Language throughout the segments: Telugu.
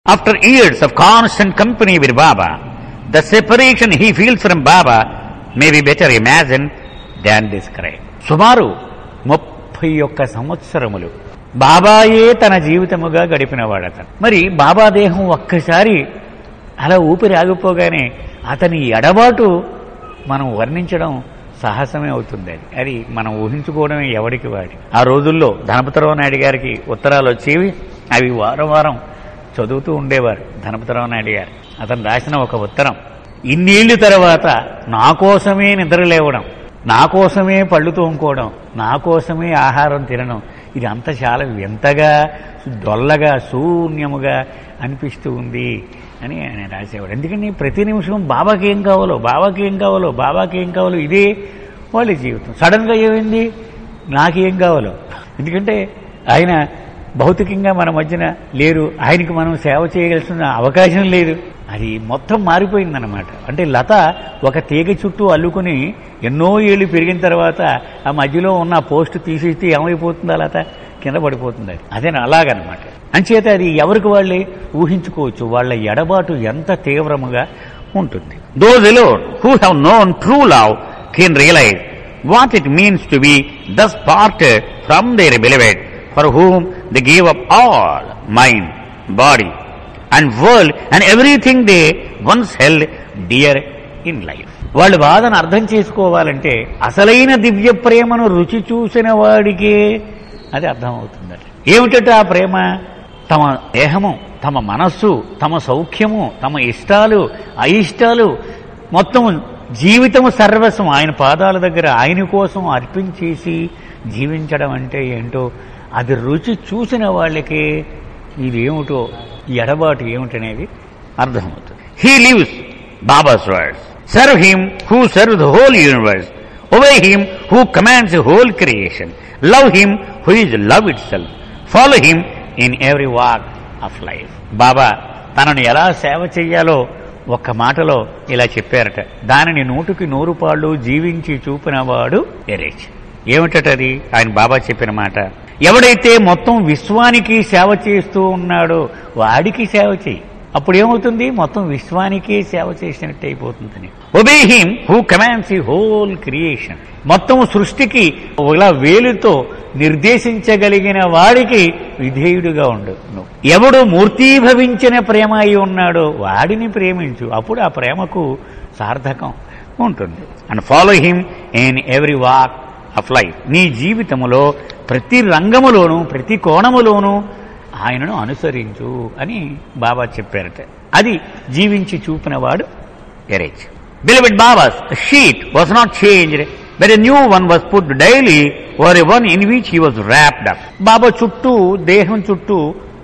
After years of constant company with Baba, the separation he feels from Baba may be better imagined than described. సుమారు ముప్పై ఒక్క సంవత్సరములు బాబాయే తన జీవితముగా గడిపినవాడు అతను మరి బాబా దేహం ఒక్కసారి అలా ఊపిరి ఆగిపోగానే అతని ఎడబాటు మనం వర్ణించడం సాహసమే అవుతుంది అది అది మనం ఊహించుకోవడమే ఎవరికి వాడి ఆ రోజుల్లో ధనపతిరావు నాయుడు గారికి ఉత్తరాలు వచ్చేవి అవి వారం వారం చదువుతూ ఉండేవారు ధనపతిరావు నాయుడు గారు అతను రాసిన ఒక ఉత్తరం ఇన్నేళ్ల తర్వాత నా కోసమే నిద్ర లేవడం నా కోసమే పళ్ళు తోముకోవడం నా కోసమే ఆహారం తినడం ఇది అంత చాలా వింతగా డొల్లగా శూన్యముగా అనిపిస్తూ ఉంది అని ఆయన రాసేవాడు ఎందుకంటే ప్రతి నిమిషం బాబాకి ఏం కావాలో బాబాకి ఏం కావాలో బాబాకి ఏం కావాలో ఇదే వాళ్ళ జీవితం సడన్గా ఏమైంది నాకేం కావాలో ఎందుకంటే ఆయన భౌతికంగా మన మధ్యన లేరు ఆయనకి మనం సేవ చేయగలిసిన అవకాశం లేదు అది మొత్తం మారిపోయిందన్నమాట అంటే లత ఒక తీగ చుట్టూ అల్లుకుని ఎన్నో ఏళ్ళు పెరిగిన తర్వాత ఆ మధ్యలో ఉన్న పోస్ట్ తీసేస్తే ఏమైపోతుందా లత కింద పడిపోతుంది అది అదే అలాగనమాట అంచేత అది ఎవరికి వాళ్ళే ఊహించుకోవచ్చు వాళ్ళ ఎడబాటు ఎంత తీవ్రముగా ఉంటుంది those alone who have known true love can realize what it means to be thus parted from their beloved for whom they gave up all mind, body, and world and everything they once held dear in life. వాళ్ళు బాధను అర్థం చేసుకోవాలంటే అసలైన దివ్య ప్రేమను రుచి చూసిన వాడికే అది అర్థమవుతుందట ఏమిటట ఆ ప్రేమ తమ దేహము తమ మనస్సు తమ సౌఖ్యము తమ ఇష్టాలు అయిష్టాలు మొత్తం జీవితము సర్వస్వం ఆయన పాదాల దగ్గర ఆయన కోసం అర్పించేసి జీవించడం అంటే ఏంటో అది రుచి చూసిన వాళ్ళకే ఇదేమిటో ఈ ఎడబాటు ఏమిటనేది అర్థమవుతుంది he lives Baba's words serve him who serve the whole universe obey him who commands whole creation love him who is love itself follow him in every walk of life Baba తనను ఎలా సేవ చెయ్యాలో ఒక్క మాటలో ఇలా చెప్పారట దానిని నూటుకి నూరు పాళ్ళు జీవించి చూపినవాడు ఎరేచ్ ఏమిటది ఆయన బాబా చెప్పిన మాట ఎవడైతే మొత్తం విశ్వానికి సేవ చేస్తూ ఉన్నాడో వాడికి సేవ చేయి అప్పుడు ఏమవుతుంది మొత్తం విశ్వానికే సేవ చేసినట్టు అయిపోతుందని ఒబే హిమ్ హూ కమాండ్స్ ఈ హోల్ క్రియేషన్ మొత్తం సృష్టికి ఇలా వేలుతో నిర్దేశించగలిగిన వాడికి విధేయుడుగా ఉండు నువ్వు ఎవడు మూర్తీభవించిన ప్రేమ అయి ఉన్నాడో వాడిని ప్రేమించు అప్పుడు ఆ ప్రేమకు సార్థకం ఉంటుంది and follow him in every walk of life నీ జీవితములో ప్రతి రంగములోనూ ప్రతి కోణములోనూ ఆయనను అనుసరించు అని బాబా చెప్పారట అది జీవించి చూపినవాడు erase beloved Baba's sheet was not changed but a new one was put daily were a one in which he was wrapped up Baba చుట్టూ దేహం చుట్టూ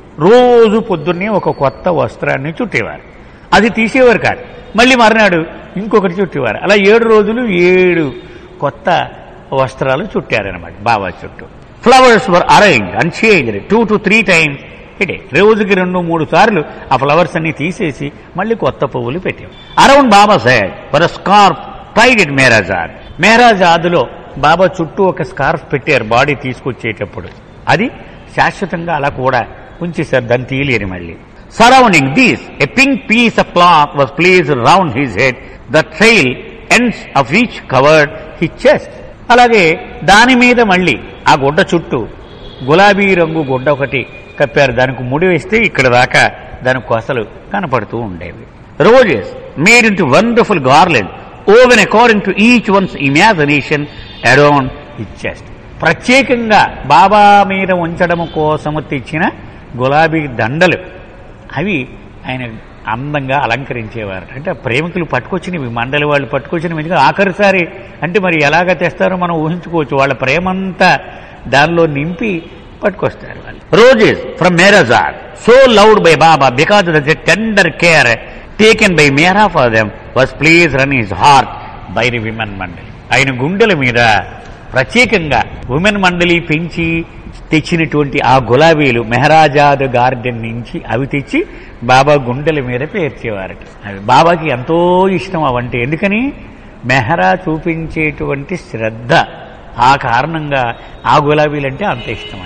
రోజు పొద్దున్నే ఒక కొత్త వస్త్రాన్ని చుట్టేవారు అది తీసేవారు కాదు మళ్ళీ మర్నాడు ఇంకొకటి చుట్టేవారు అలా ఏడు రోజులు ఏడు కొత్త వస్త్రాలు చుట్టారనమాట బాబా చుట్టూ flowers were arrange unchanged two to three times ఇటే రోజుకి రెండు మూడు సార్లు ఆ ఫ్లవర్స్ అన్ని తీసేసి మళ్ళీ కొత్త పువ్వులు పెట్టాం around Baba side for scarf tied it మేరాజాద్ మేరాజాద్లో బాబా చుట్టూ ఒక స్కార్ఫ్ పెట్టారు బాడీ తీసుకొచ్చేటప్పుడు అది శాశ్వతంగా అలా కూడా ఉంచేశారు దాన్ని తీయలేరు మళ్ళీ surrounding these a pink piece of cloth was place round his head the trail ends of each covered his chest అలాగే దాని మీద మళ్ళీ ఆ గుడ్డ చుట్టూ గులాబీ రంగు గుడ్డ ఒకటి కప్పారు దానికి ముడి వేస్తే ఇక్కడ దాకా దాని కొసలు కనపడుతూ ఉండేవి roses made into wonderful garland woven according to each one's imagination around it chest ప్రత్యేకంగా బాబా మీద ఉంచడం కోసము తెచ్చిన గులాబీ దండలు అవి ఆయన అందంగా అలంకరించేవారు అంటే ప్రేమికులు పట్టుకొచ్చినవి మండలి వాళ్ళు పట్టుకొచ్చినవి ఎందుకంటే ఆఖరిసారి అంటే మరి ఎలాగ తెస్తారో మనం ఊహించుకోవచ్చు వాళ్ళ ప్రేమంతా దానిలో నింపి పట్టుకొస్తారు వాళ్ళు roses from Meherabad so loved by Baba because the tender care taken by Mehera for them was please run his heart by the women mandali ఆయన గుండెల మీద ప్రత్యేకంగా ఉమెన్ మండలి పెంచి తెచ్చినటువంటి ఆ గులాబీలు మెహరాజాద్ గార్డెన్ నుంచి అవి తెచ్చి బాబా గుండెల మీద పేర్చేవారట అవి బాబాకి ఎంతో ఇష్టం అవంటే ఎందుకని మెహరా చూపించేటువంటి శ్రద్ధ ఆ కారణంగా ఆ గులాబీలంటే అంత ఇష్టం ఆయనకి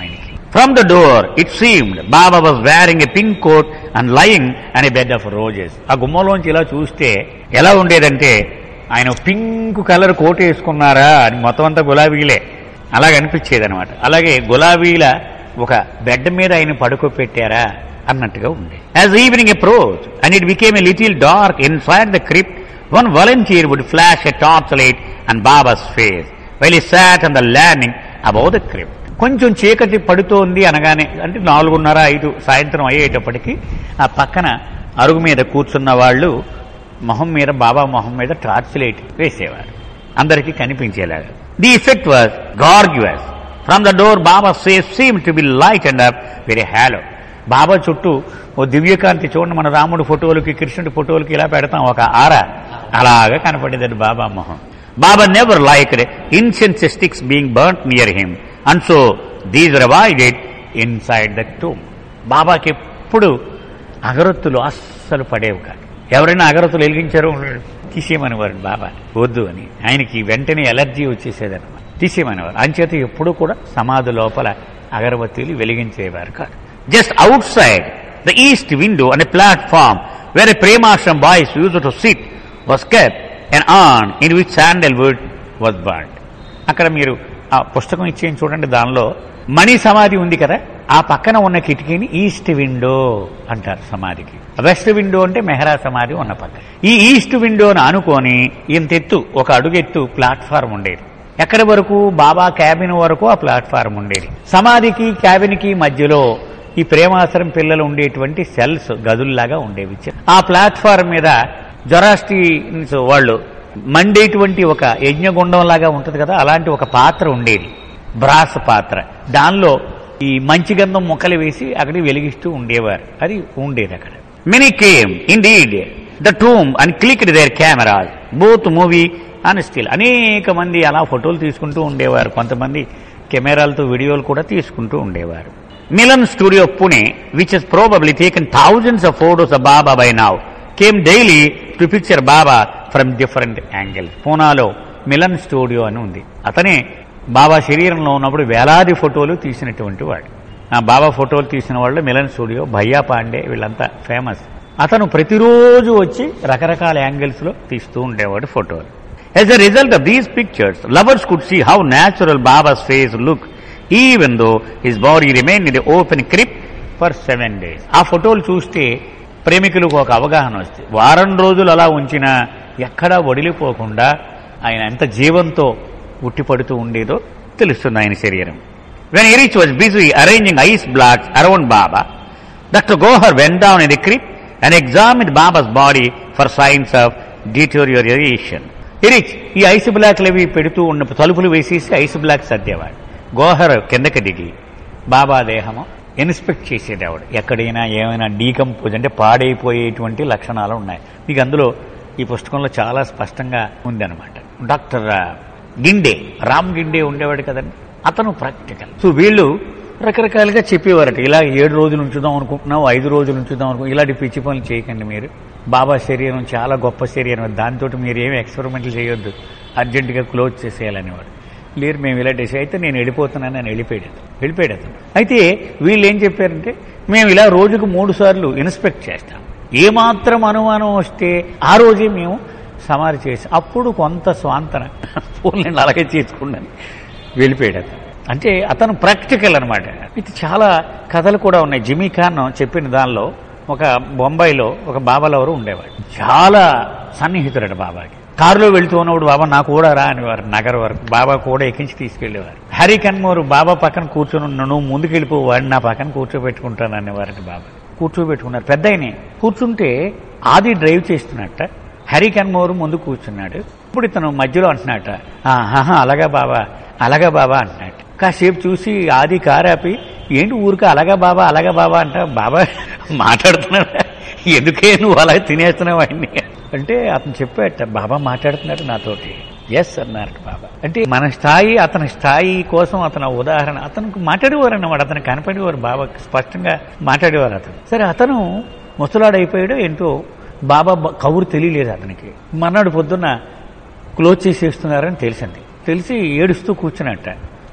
From the door, it seemed Baba was wearing a pink coat and lying on a bed of roses. ఆ గుమ్మలోంచి ఇలా చూస్తే ఎలా ఉండేదంటే ఆయన పింక్ కలర్ కోట్ వేసుకున్నారా అని మొత్తం అంతా గులాబీలే అలాగ అనిపించేది అనమాట అలాగే గులాబీల ఒక బెడ్ మీద ఆయన పడుకోపెట్టారా అన్నట్టుగా ఉంది as evening approach and it became a little dark inside the crypt one volunteer would flash a torch light and Baba's face well ఈ sat and the landing above the crypt కొంచెం చీకటి పడుతోంది అనగానే అంటే నాలుగున్నర ఐదు సాయంత్రం అయ్యేటప్పటికి ఆ పక్కన అరుగు మీద కూర్చున్న వాళ్ళు మొహం మీద బాబా మొహం మీద టార్చ్ లైట్ వేసేవారు అందరికీ కనిపించేలాగా the effect was gorgeous from the door Baba safe seem to be light and up very halo Baba చుట్టూ ఓ దివ్యకాంతి చూడండి మన రాముడు ఫోటోలకి కృష్ణుడి ఫోటోలకి ఇలా పెడతాం ఒక ఆర అలాగా కనపడేది బాబా మొహం Baba never like incense sticks being burnt near him and so these రివైడెడ్ ఇన్ సైడ్ ద టూమ్ బాబాకి ఎప్పుడు అగరొత్తులు అస్సలు పడేవి కాదు ఎవరైనా అగరొత్తులు వెలిగించారో తీసేయమనేవారు బాబా వద్దు అని ఆయనకి వెంటనే ఎలర్జీ వచ్చేసేదన్నమాట తీసేయమనేవారు అంచేత ఎప్పుడూ కూడా సమాధి లోపల అగరబత్తీలు వెలిగించేవారు కాదు just outside the east window అనే ప్లాట్ఫామ్ వేరే Premashram boys use to sit was kept and on in which sandalwood was burned అక్కడ మీరు ఆ పుస్తకం ఇచ్చేయండి చూడండి దానిలో మణి సమాధి ఉంది కదా ఆ పక్కన ఉన్న కిటికీని ఈస్ట్ విండో అంటారు సమాధికి వెస్ట్ విండో అంటే మెహరా సమాధి ఉన్న పక్కన ఈ ఈస్ట్ విండోను ఆనుకొని ఇంత ఎత్తు ఒక అడుగెత్తు ప్లాట్ఫారం ఉండేది ఎక్కడి వరకు బాబా క్యాబిన్ వరకు ఆ ప్లాట్ఫారం ఉండేది సమాధికి క్యాబిన్కి మధ్యలో ఈ ప్రేమాసరం పిల్లలు ఉండేటువంటి సెల్స్ గదుల్లాగా ఉండేవి ఆ ప్లాట్ఫారం మీద జొరాస్ట్రియన్స్ వాళ్ళు మండేటువంటి ఒక యజ్ఞగుండం లాగా ఉంటుంది కదా అలాంటి ఒక పాత్ర ఉండేది బ్రాస్ పాత్ర దానిలో ఈ మంచి గంధం ముక్కలు వేసి అక్కడికి వెలిగిస్తూ ఉండేవారు అది ఉండేది అక్కడ many came indeed the tomb and clicked there cameras both movie and still అనేక మంది అలా ఫోటోలు తీసుకుంటూ ఉండేవారు కొంతమంది కెమెరాలతో వీడియోలు కూడా తీసుకుంటూ ఉండేవారు Milan studio Pune which is probably taken thousands of photos of Baba by now came daily to picture Baba from different angles పూనాలో మిలన్ స్టూడియో అని ఉంది అతనే బాబా శరీరంలో ఉన్నప్పుడు వేలాది ఫోటోలు తీసినటువంటి వాడు ఆ బాబా ఫోటోలు తీసిన వాళ్ళు మిలన్ స్టూడియో భయ్యా పాండే వీళ్ళంతా ఫేమస్ అతను ప్రతిరోజు వచ్చి రకరకాల యాంగిల్స్ లో తీస్తూ ఉండేవాడు ఫోటోలు as a result of these pictures lovers could see how natural Baba's face look even though his body remain in the open crypt for seven days ఆ ఫోటోలు చూస్తే ప్రేమికులకు ఒక అవగాహన వస్తుంది వారం రోజులు అలా ఉంచినా ఎక్కడా వడిలిపోకుండా ఆయన ఎంత జీవంతో ఉట్టిపడుతూ ఉండేదో తెలుస్తుంది ఆయన శరీరం when Eruch was busy arranging ice blocks around Baba doctor Goher went down in the crypt and examine Baba's body for signs of deterioration Eruch ఈ ఐస్ బ్లాక్లు అవి పెడుతూ ఉన్న తలుపులు వేసేసి ఐస్ బ్లాక్ సర్దేవాడు గోహర్ కిందకి దిగి బాబా దేహము ఇన్స్పెక్ట్ చేసేదేవాడు ఎక్కడైనా ఏమైనా డీకంపోజ్ అంటే పాడైపోయేటువంటి లక్షణాలు ఉన్నాయి మీకు అందులో ఈ పుస్తకంలో చాలా స్పష్టంగా ఉందన్నమాట డాక్టర్ గిండే రామ్ గిండే ఉండేవాడు కదండి అతను ప్రాక్టికల్ సో వీళ్ళు రకరకాలుగా చెప్పేవారట ఇలా ఏడు రోజులు ఉంచుదాం అనుకుంటున్నాం ఐదు రోజులు ఉంచుదాం అనుకు ఇలాంటి పిచ్చి పనులు చేయకండి మీరు బాబా శరీరం చాలా గొప్ప శరీరం దాంతో మీరు ఏమి ఎక్స్పెరిమెంట్లు చేయొద్దు అర్జెంటుగా క్లోజ్ చేసేయాలనేవాడు లేరు మేము ఇలా డిసైడ్ అయితే నేను వెళ్ళిపోతున్నాను అని వెళ్ళిపోయాడు వెళ్ళిపోయాడు అతను అయితే వీళ్ళు ఏం చెప్పారంటే మేము ఇలా రోజుకు మూడు సార్లు ఇన్స్పెక్ట్ చేస్తాం ఏమాత్రం అనుమానం వస్తే ఆ రోజే మేము సమాధి చేసి అప్పుడు కొంత స్వాంతన ఫోన్లను అలాగే చేసుకున్నాను వెళ్ళిపోయాడు అతను అంటే అతను ప్రాక్టికల్ అనమాట ఇది చాలా కథలు కూడా ఉన్నాయి జిమీ ఖాన్ చెప్పిన దానిలో ఒక బొంబాయిలో ఒక బాబాలెవరు ఉండేవాడు చాలా సన్నిహితుడట బాబాకి కారులో వెళ్తూ ఉన్నప్పుడు బాబా నాకు కూడా రా అనేవారు నగర్ వరకు బాబా కూడా ఎక్కించి తీసుకెళ్లేవారు హరి కన్మూరు బాబా పక్కన కూర్చొని ఉన్న నువ్వు ముందుకు వెళ్ళిపో వాడిని నా పక్కన కూర్చోబెట్టుకుంటాను అనేవారట బాబా కూర్చోబెట్టుకున్నారు పెద్ద ఆయనే కూర్చుంటే ఆది డ్రైవ్ చేస్తున్నట్ట హరి కన్మూరు ముందు కూర్చున్నాడు ఇప్పుడు ఇతను మధ్యలో అంటున్నట్ట ఆహా అలాగా బాబా అలాగా బాబా అంటున్నట్టు కాసేపు చూసి ఆది కారాపి ఏంటి ఊరికే అలాగా బాబా అలాగా బాబా అంట బాబా మాట్లాడుతున్నాడా ఎందుకే నువ్వు అలా తినేస్తున్నావు ఆయన్ని అంటే అతను చెప్పాట బాబా మాట్లాడుతున్నాడు నాతోటి ఎస్ అన్నారట బాబా అంటే మన స్థాయి అతని స్థాయి కోసం అతను ఆ ఉదాహరణ అతనికి మాట్లాడేవారు అన్నమాట అతను కనపడేవారు బాబా స్పష్టంగా మాట్లాడేవారు అతను సరే అతను ముసలాడైపోయాడో ఏంటో బాబా బ- కబురు తెలియలేదు అతనికి మర్నాడు పొద్దున్న క్లోజ్ చేసేస్తున్నారని తెలిసింది తెలిసి ఏడుస్తూ కూర్చున్నట్ట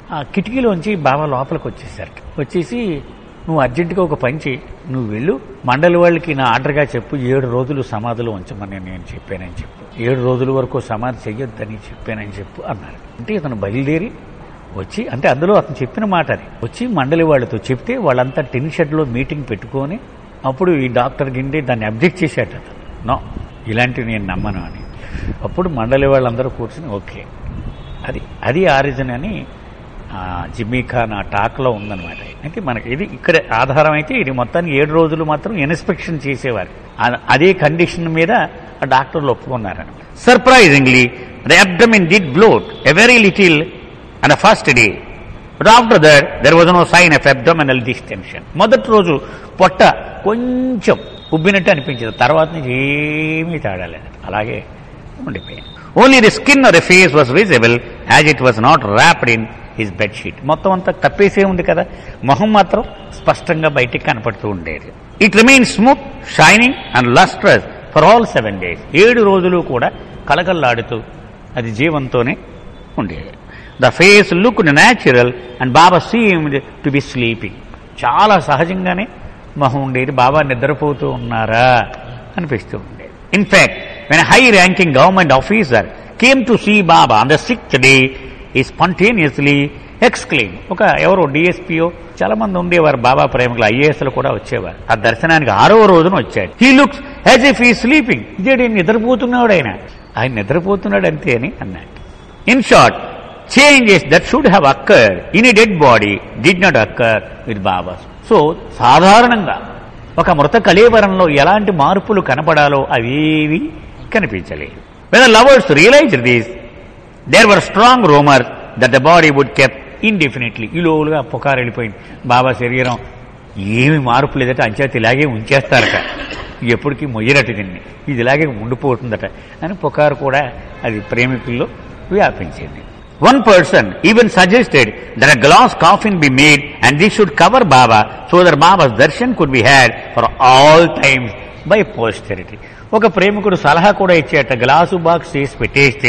ఆ కిటికీలోంచి బాబా లోపలికి వచ్చేసారు వచ్చేసి నువ్వు అర్జెంటుగా ఒక పని చేయి నువ్వు వెళ్ళు మండలి వాళ్ళకి నా ఆర్డర్గా చెప్పు ఏడు రోజులు సమాధిలో ఉంచమని నేను చెప్పానని చెప్పు ఏడు రోజుల వరకు సమాధి చెయ్యొద్దని చెప్పానని చెప్పు అన్నారు అంటే ఇతను బయలుదేరి వచ్చి అంటే అందులో అతను చెప్పిన మాట అది వచ్చి మండలి వాళ్ళతో చెప్తే వాళ్ళంతా టిన్ షెడ్లో మీటింగ్ పెట్టుకొని అప్పుడు ఈ డాక్టర్ గిండి దాన్ని అబ్జెక్ట్ చేశాట అతను నో ఇలాంటివి నేను నమ్మను అని అప్పుడు మండలి వాళ్ళందరూ కూర్చుని ఓకే అది అది ఆరిజిన్ అని ఆ, జిమ్మీ ఖాన్ ఆ టాక్లో ఉందన్నమాట అయితే మనకి ఇది ఇక్కడ ఆధారం అయితే ఇది మొత్తానికి ఏడు రోజులు మాత్రం ఇన్స్పెక్షన్ చేసేవారు ఆ- అదే కండిషన్ మీద ఆ డాక్టర్లు ఒప్పుకున్నారన్నమాట surprisingly the abdomen did bloat a very little and first day but after that there was no sign of abdominal distension మొదటి రోజు పొట్ట కొంచెం ఉబ్బినట్టు అనిపించింది తర్వాత నుంచి ఏమీ తేడా లేదు అలాగే ఉండిపోయింది only the skin of the face was visible as it was not wrapped in his bedsheet మొత్తం అంతా కప్పేసే ఉంది కదా మొహం మాత్రం స్పష్టంగా బయటికి కనపడుతూ ఉండేది it remain smooth shining and lustrous for all seven days ఏడు రోజులు కూడా కలకల్లాడుతూ అది జీవంతోనే ఉండేది the face look natural and Baba seemed to be sleeping చాలా సహజంగానే మొహం ఉండేది బాబా నిద్రపోతూ ఉన్నారా అనిపిస్తూ ఉండేది in fact when high ranking government officer came to see Baba on the sixth day he spontaneously exclaim ఒక ఎవరో డిఎస్పీఓ చాలా మంది ఉండేవారు బాబా ప్రేమికులు ఐఏఎస్లు కూడా వచ్చేవారు ఆ దర్శనానికి ఆరవ రోజున వచ్చాడు he looks as if he sleeping ఇదేంటి నిద్రపోతున్నాడు ఆయన ఆయన నిద్రపోతున్నాడు అంతే అని అన్నాడు in short changes that should have occurred in a dead body did not occur with Baba so సాధారణంగా ఒక మృత కళేవరంలో ఎలాంటి మార్పులు కనపడాలో అవేవి కనిపించలేదు when lovers realize this there were strong rumours that the body would kept indefinitely ఈ లోలుగా పుకారు వెళ్ళిపోయింది బాబా శరీరం ఏమి మార్పు లేదట అంచేత ఇలాగే ఉంచేస్తారట ఎప్పటికీ మొయ్యరట దీన్ని ఇది ఇలాగే ఉండిపోతుందట అని పుకారు కూడా అది ప్రేమికుల్లో వ్యాపించింది one person even suggested that a glass coffin be made and this should cover Baba so that Baba's darshan could be had for all times by posterity ఒక ప్రేమికుడు సలహా కూడా ఇచ్చేట గ్లాసు బాక్స్ చేసి పెట్టేస్తే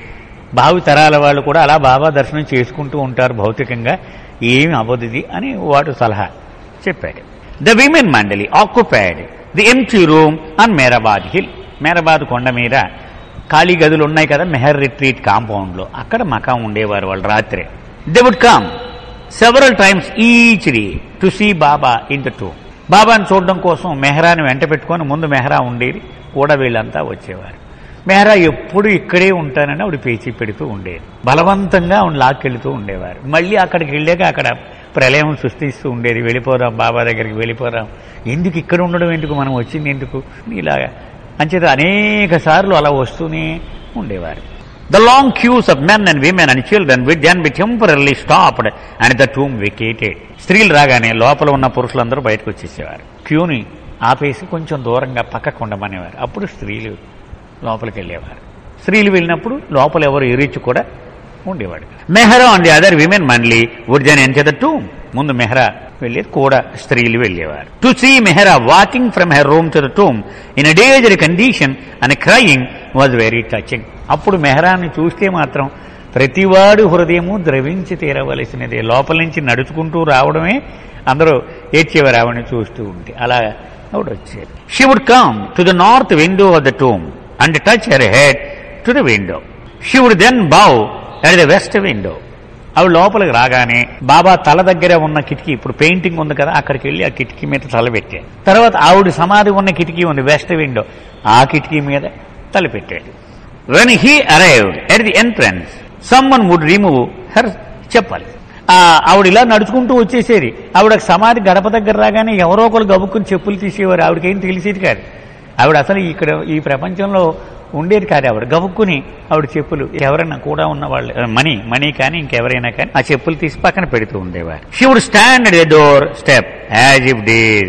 భావి తరాల వాళ్ళు కూడా అలా బాబా దర్శనం చేసుకుంటూ ఉంటారు భౌతికంగా ఏమి అవ్వదు ఇది అని వాడు సలహా చెప్పాడు the women mandali occupied the empty room on Meherabad hill Meherabad కొండ మీద ఖాళీ గదులు ఉన్నాయి కదా మెహర్ రిట్రీట్ కాంపౌండ్ లో అక్కడ మకాం ఉండేవారు వాళ్ళు రాత్రి they would come several times each day to see Baba in the టూ బాబాని చూడడం కోసం మెహరాని వెంట పెట్టుకొని ముందు మెహరా ఉండేది కూడా వీళ్ళంతా వచ్చేవారు మెహరా ఎప్పుడు ఇక్కడే ఉంటానని ఆవిడ పేచి పెడుతూ ఉండేది బలవంతంగా ఆవిడ లాక్కెళ్తూ ఉండేవారు మళ్ళీ అక్కడికి వెళ్ళాక అక్కడ ప్రళయం సృష్టిస్తూ ఉండేది వెళ్ళిపోదాం బాబా దగ్గరికి వెళ్ళిపోదాం ఎందుకు ఇక్కడ ఉండడం ఎందుకు మనం వచ్చింది ఎందుకు ఇలాగా అంచేత అనేక సార్లు అలా వస్తూనే ఉండేవారు the long queues of men and women and children would then be temporarily stopped and the tomb vacated స్త్రీలు రాగానే లోపల ఉన్న పురుషులందరూ బయటకు వచ్చేసేవారు క్యూని ఆపేసి కొంచెం దూరంగా పక్కకు ఉండమనేవారు అప్పుడు స్త్రీలు లోపలికి వెళ్ళేవారు స్త్రీలు వెళ్ళినప్పుడు లోపల ఎవరు ఎరిచి కూడా ఉండేవాడు Mehera and the other women mandali would then enter the tomb ముందు మెహరా వెళ్ళేది కూడా స్త్రీలు వెళ్ళేవారు to see Mehera walking from her room to the tomb in a danger condition and crying was very touching అప్పుడు మెహరాన్ని చూస్తే మాత్రం ప్రతివాడు హృదయము ద్రవించి తీరవలసినదే లోపల నుంచి నడుచుకుంటూ రావడమే అందరూ ఏడ్చేవారు ఆవిడని చూస్తూ ఉంటే అలా ఆవిడ వచ్చేది she would come to the north window of the tomb and touch her head to the window she would then bow at the west window ఆవిడ లోపలికి రాగానే బాబా తల దగ్గర ఉన్న కిటికీ ఇప్పుడు పెయింటింగ్ ఉంది కదా అక్కడికి వెళ్ళి ఆ కిటికీ మీద తల పెట్టాడు తర్వాత ఆవిడ సమాధి ఉన్న కిటికీ ఉంది వెస్ట్ విండో ఆ కిటికీ మీద తల పెట్టాడు when he arrived at the entrance someone would remove her చెప్పాలి ఆ ఆవిడ ఇలా నడుచుకుంటూ వచ్చేసేది ఆవిడ సమాధి గడప దగ్గర రాగానే ఎవరో ఒకరు గబుక్కుని చెప్పులు తీసేవారు ఆవిడకేం తెలిసేది కాదు ఆవిడ అసలు ఇక్కడ ఈ ప్రపంచంలో ఉండేది కాదు ఆవిడ గబుక్కుని ఆవిడ చెప్పులు ఎవరైనా కూడా ఉన్న వాళ్ళు మనీ మనీ కానీ ఇంకెవరైనా కానీ ఆ చెప్పులు తీసి పక్కన పెడుతూ ఉండేవారు she would stand at the door step as if డేడ్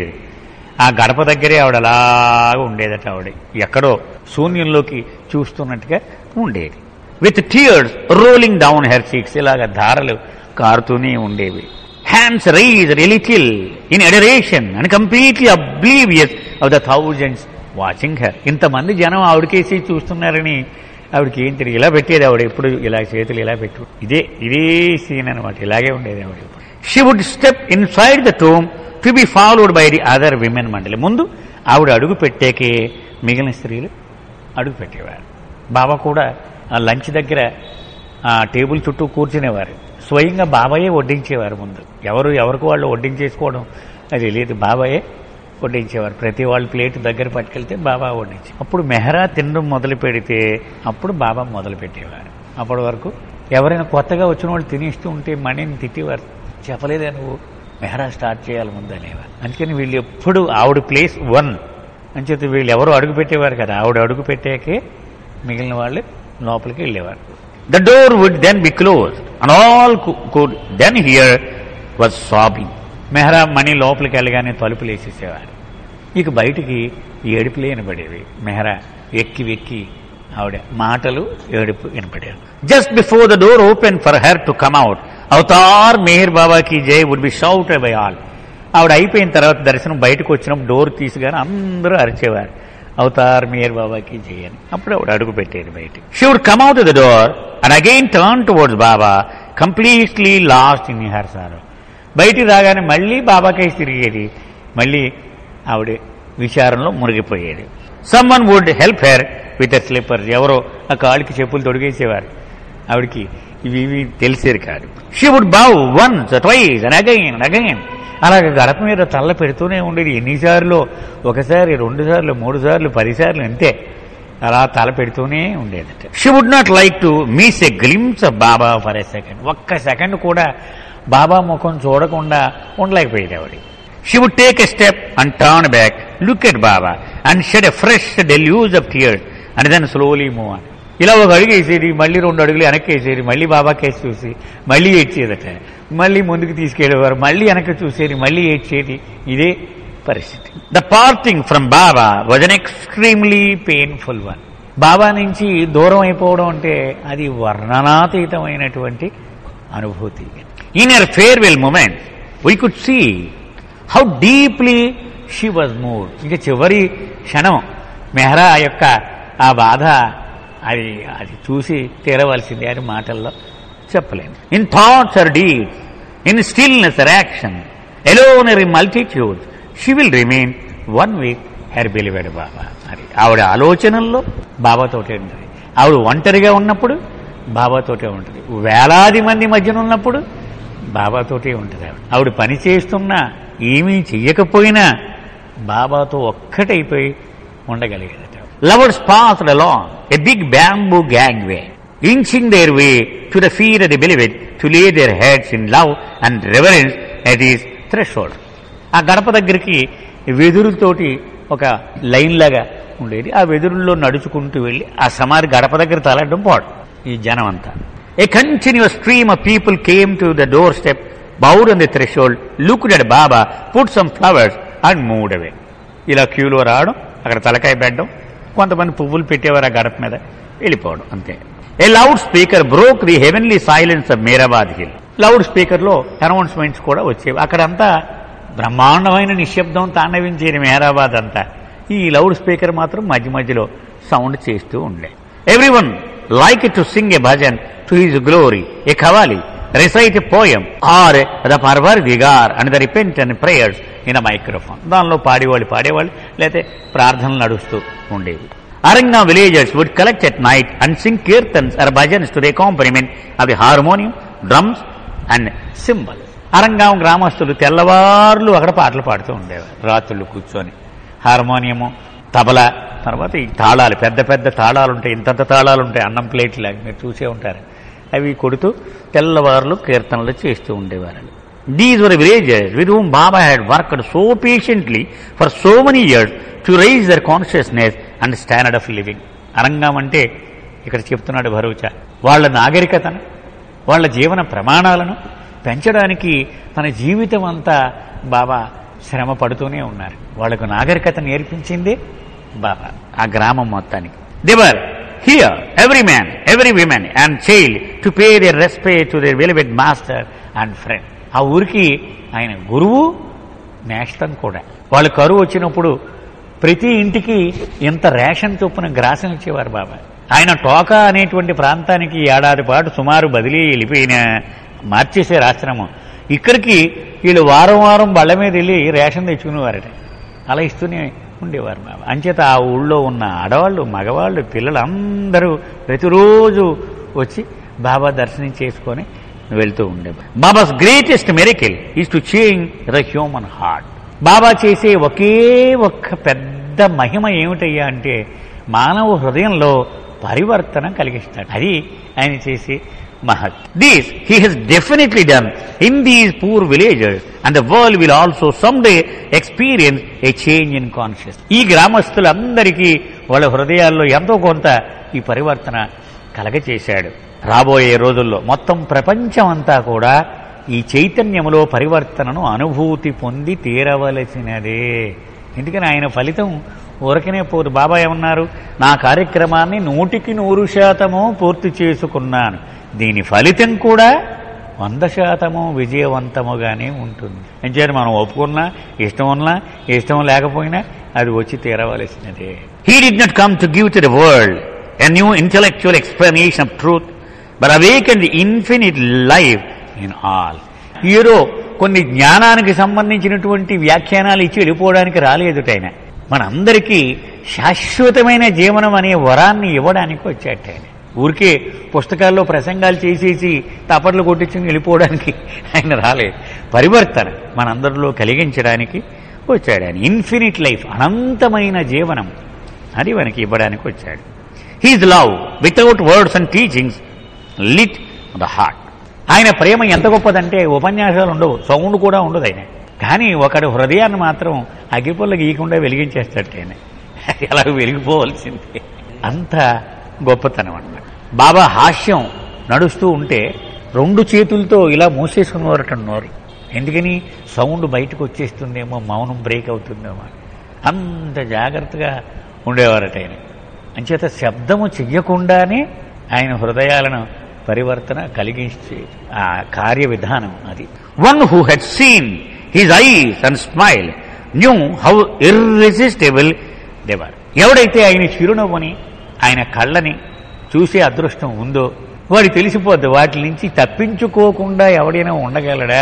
ఆ గడప దగ్గరే ఆవిడ అలాగా ఉండేదట ఆవిడ ఎక్కడో శూన్యంలోకి చూస్తున్నట్టుగా ఉండేది with tears rolling down her cheeks ఇలాగ ధారలు కారుతూనే ఉండేవి హ్యాండ్స్ రైజ్ రిలిటిల్ in adoration and completely oblivious of the thousands watching her ఇంతమంది జనం ఆవిడకేసి చూస్తున్నారని ఆవిడకి ఏం తెలియదు ఇలా పెట్టేది ఆవిడ ఎప్పుడు ఇలా చేతులు ఇలా పెట్టు ఇదే ఇదే సీన్ అనమాట ఇలాగే ఉండేది ఆవిడ she would step inside the tomb to be followed by the other women mandali ముందు ఆవిడ అడుగు పెట్టేకే మిగిలిన స్త్రీలు అడుగు పెట్టేవారు బాబా కూడా ఆ లంచ్ దగ్గర ఆ టేబుల్ చుట్టూ కూర్చునేవారు స్వయంగా బాబాయే వడ్డించేవారు ముందు ఎవరు ఎవరికి వాళ్ళు వడ్డించేసుకోవడం అది లేదు బాబాయే వడ్డించేవారు ప్రతి వాళ్ళ ప్లేట్ దగ్గర పట్టుకెళ్తే బాబా వడ్డించి అప్పుడు మెహరా తినడం మొదలు పెడితే అప్పుడు బాబా మొదలు పెట్టేవారు అప్పటి వరకు ఎవరైనా కొత్తగా వచ్చిన వాళ్ళు తినేస్తూ ఉంటే మణిని తిట్టేవారు చెప్పలేదా నువ్వు మెహరా స్టార్ట్ చేయాలి ముందు అనేవారు అందుకని వీళ్ళు ఎప్పుడు ఆవిడ ప్లేస్ వన్ అని చెప్పి వీళ్ళు ఎవరు అడుగు పెట్టేవారు కదా ఆవిడ అడుగు పెట్టాకే మిగిలిన వాళ్ళు లోపలికి వెళ్ళేవారు the door would then be close and all could then hear was sobbing Mehera Mani లోపలికి వెళ్ళగానే తలుపులు వేసేసేవారు ఇక బయటికి ఏడుపులే వినపడేవి మెహరా ఎక్కి వెక్కి ఆవిడ మాటలు ఏడుపు వినపడేవి just before the door open for her to come out Avatar Meher బాబాకి Jai would be shout by all ఆవిడ అయిపోయిన తర్వాత దర్శనం బయటకు వచ్చినప్పుడు డోర్ తీసిగానే అందరూ అరిచేవారు అవతార్ మీర్ బాబాకి జై అని అప్పుడు ఆవిడ అడుగు పెట్టేది బయట she would come out the door and again turn towards Baba completely lost in her sorrow బయటికి రాగానే మళ్ళీ బాబాకేసి తిరిగేది మళ్ళీ ఆవిడ విచారంలో మునిగిపోయేది someone would help her with slippers ఎవరో ఆ కాళ్ళకి చెప్పులు తొడిగేసేవారు ఆవిడకి ఇవి ఇవి తెలిసేది కాదు she would bow once twice and again again అలాగ గడప మీద తల్ల పెడుతూనే ఉండేది ఎన్నిసార్లు ఒకసారి రెండు సార్లు మూడు సార్లు పది సార్లు అంతే అలా తల పెడుతూనే ఉండేదట she would not like to miss a glimpse of Baba for a second ఒక్క సెకండ్ కూడా బాబా ముఖం చూడకుండా ఉండలేకపోయేది ఆవిడ she would take a step and turn back look at Baba and shed a fresh deluge of tears and then slowly move అని ఇలా ఒక అడుగు వేసేది మళ్ళీ రెండు అడుగులు వెనక్కి వేసేది మళ్ళీ బాబా కేసు చూసి మళ్ళీ ఏడ్చేదట మళ్ళీ ముందుకు తీసుకెళ్లేవారు మళ్ళీ వెనక్కి చూసేది మళ్ళీ ఏడ్చేది ఇదే పరిస్థితి the parting from Baba was an extremely painful one Baba నుంచి దూరం అయిపోవడం అంటే అది వర్ణనాతీతమైనటువంటి అనుభూతి in her farewell moment we could see how deeply she was moved ఇంకా చివరి క్షణం మెహరా యొక్క ఆ బాధ అది అది చూసి తీరవలసిందే అని మాటల్లో చెప్పలేము in thoughts or deed in stillness or action alone in multitude she will remain one with her beloved Baba అది ఆవిడ ఆలోచనల్లో బాబాతోటే ఉంటుంది ఆవిడ ఒంటరిగా ఉన్నప్పుడు బాబాతోటే ఉంటుంది వేలాది మంది మధ్యన ఉన్నప్పుడు బాబాతోటే ఉంటుంది ఆవిడ ఆవిడ పని చేస్తున్నా ఏమీ చెయ్యకపోయినా బాబాతో ఒక్కటైపోయి ఉండగలిగేదట lovers pass along a big bamboo gangway inching their way to the ఫీర్ the beloved to lay their heads in love and reverence at his threshold ఆ గడప దగ్గరికి వెదురుతోటి ఒక లైన్ లాగా ఉండేది ఆ వెదురుల్లో నడుచుకుంటూ వెళ్ళి ఆ సమాధి గడప దగ్గర తలడ్డం పోవడం ఈ జనం అంతా a continuous stream of people came to the door step bowed on the threshold look at Baba put some flowers and moved away ఇలా క్యూలో రావడం అక్కడ తలకాయ పెట్టడం కొంతమంది పువ్వులు పెట్టేవారు ఆ గడప మీద వెళ్ళిపోవడం అంతే a loudspeaker broke the heavenly silence of Meherabad hill లౌడ్ స్పీకర్లో అనౌన్స్మెంట్స్ కూడా వచ్చేవి అక్కడంతా బ్రహ్మాండమైన నిశ్శబ్దం తాండవించేది మెహరాబాద్ అంతా ఈ లౌడ్ స్పీకర్ మాత్రం మధ్య మధ్యలో సౌండ్ చేస్తూ ఉండే every one like to sing a bhajan to his glory a qawwali recite a poem or the Parvardigar and the repent and prayers in a microphone దానిలో పాడేవాళ్ళు పాడేవాళ్ళు లేకపోతే ప్రార్థనలు నడుస్తూ ఉండేవి Arangaon villagers would collect at night and sing kirtans or bhajans to the accompaniment of the harmonium drums and cymbal Arangaon గ్రామస్తులు తెల్లవార్లు అక్కడ పాటలు పాడుతూ ఉండేవారు రాత్రులు కూర్చొని హార్మోనియము తబల తర్వాత ఈ తాళాలు పెద్ద పెద్ద తాళాలు ఉంటాయి ఇంతంత తాళాలు ఉంటాయి అన్నం ప్లేట్లు మీరు చూసే ఉంటారు అవి కొడుతూ తెల్లవారులు కీర్తనలు చేస్తూ ఉండేవారు these were villages with whom Baba had worked so patiently for so many years to raise their consciousness and standard of living Arangaon అంటే ఇక్కడ చెప్తున్నాడు భరూచ వాళ్ళ నాగరికతను వాళ్ళ జీవన ప్రమాణాలను పెంచడానికి తన జీవితం అంతా బాబా శ్రమ పడుతూనే ఉన్నారు వాళ్లకు నాగరికత నేర్పించింది బాబా ఆ గ్రామం మొత్తానికి దేవర్ here every man every women and child to pay their respect to their beloved master and friend ఆ ఊరికి ఆయన గురువు నేస్తం కూడా వాళ్ళు కరువు వచ్చినప్పుడు ప్రతి ఇంటికి ఇంత రేషన్ చొప్పున గ్రాసం ఇచ్చేవారు బాబా ఆయన టోకా అనేటువంటి ప్రాంతానికి ఏడాది పాటు సుమారు బదిలీ వెళ్ళిపోయిన మార్చేసే ఆశ్రమం ఇక్కడికి వీళ్ళు వారం వారం బళ్ళ మీద వెళ్ళి రేషన్ తెచ్చుకునేవారట అలా ఇస్తూనే ఉండేవారు బాబా అంచేత ఆ ఊళ్ళో ఉన్న ఆడవాళ్ళు మగవాళ్ళు పిల్లలు అందరూ ప్రతిరోజు వచ్చి బాబా దర్శనం చేసుకొని వెళ్తూ ఉండేవారు Baba's greatest miracle is to change the human heart Baba చేసే ఒకే ఒక్క పెద్ద మహిమ ఏమిటయ్యా అంటే మానవ హృదయంలో పరివర్తన కలిగిస్తాడు అది ఆయన చేసే మహత్ these he has definitely done in these poor villages and the world will also someday experience a change in conscious ఈ గ్రామస్తులందరికీ వాళ్ళ హృదయాల్లో ఎంతో కొంత ఈ పరివర్తన కలగచేశాడు రాబోయే రోజుల్లో మొత్తం ప్రపంచం అంతా కూడా ఈ చైతన్యములో పరివర్తనను అనుభూతి పొంది తీరవలసినదే ఎందుకని ఆయన ఫలితం ఊరకనే పోదు బాబా ఏమన్నారు నా కార్యక్రమాన్ని నూటికి నూరు శాతము పూర్తి చేసుకున్నాను దీని ఫలితం కూడా వంద శాతము విజయవంతముగానే ఉంటుంది ఎంచేత మనం ఒప్పుకున్నా ఇష్టం ఉన్నా ఇష్టం లేకపోయినా అది వచ్చి తీరవలసినదే he did not come to give to the world a new intellectual explanation of truth but awaken the infinite life in all ఏదో కొన్ని జ్ఞానానికి సంబంధించినటువంటి వ్యాఖ్యానాలు ఇచ్చి వెళ్ళిపోవడానికి రాలేదుట ఆయన మనందరికీ శాశ్వతమైన జీవనం అనే వరాన్ని ఇవ్వడానికి వచ్చాట ఆయన ఊరికే పుస్తకాల్లో ప్రసంగాలు చేసేసి తపట్లు కొట్టించుకుని వెళ్ళిపోవడానికి ఆయన రాలేదు పరివర్తన మనందరిలో కలిగించడానికి వచ్చాడు ఆయన ఇన్ఫినిట్ లైఫ్ అనంతమైన జీవనం అది మనకి ఇవ్వడానికి వచ్చాడు his love without words and teachings lit the heart ఆయన ప్రేమ ఎంత గొప్పదంటే ఉపన్యాసాలు ఉండవు సౌండ్ కూడా ఉండదు ఆయన కానీ ఒకడు హృదయాన్ని మాత్రం అగ్గిపుల్ల గీయకుండా వెలిగించేస్తాడు ఆయన అది అలా వెలిగిపోవలసిందే అంత గొప్పతనం అన్నమాట బాబా హాస్యం నడుస్తూ ఉంటే రెండు చేతులతో ఇలా మూసేసుకునేవారట నోరు ఎందుకని సౌండ్ బయటకు వచ్చేస్తుందేమో మౌనం బ్రేక్ అవుతుందేమో అని. అంత జాగ్రత్తగా ఉండేవారట ఆయన అంచేత శబ్దము చెయ్యకుండానే ఆయన హృదయాలను పరివర్తన కలిగించే ఆ కార్య విధానం అది one who had seen his eyes and smile knew how irresistible they were ఎవడైతే ఆయన చిరునవ్వుని ఆయన కళ్ళని చూసే అదృష్టం ఉందో వాడికి తెలిసిపోద్ది వాటి నుంచి తప్పించుకోకుండా ఎవడైనా ఉండగలడా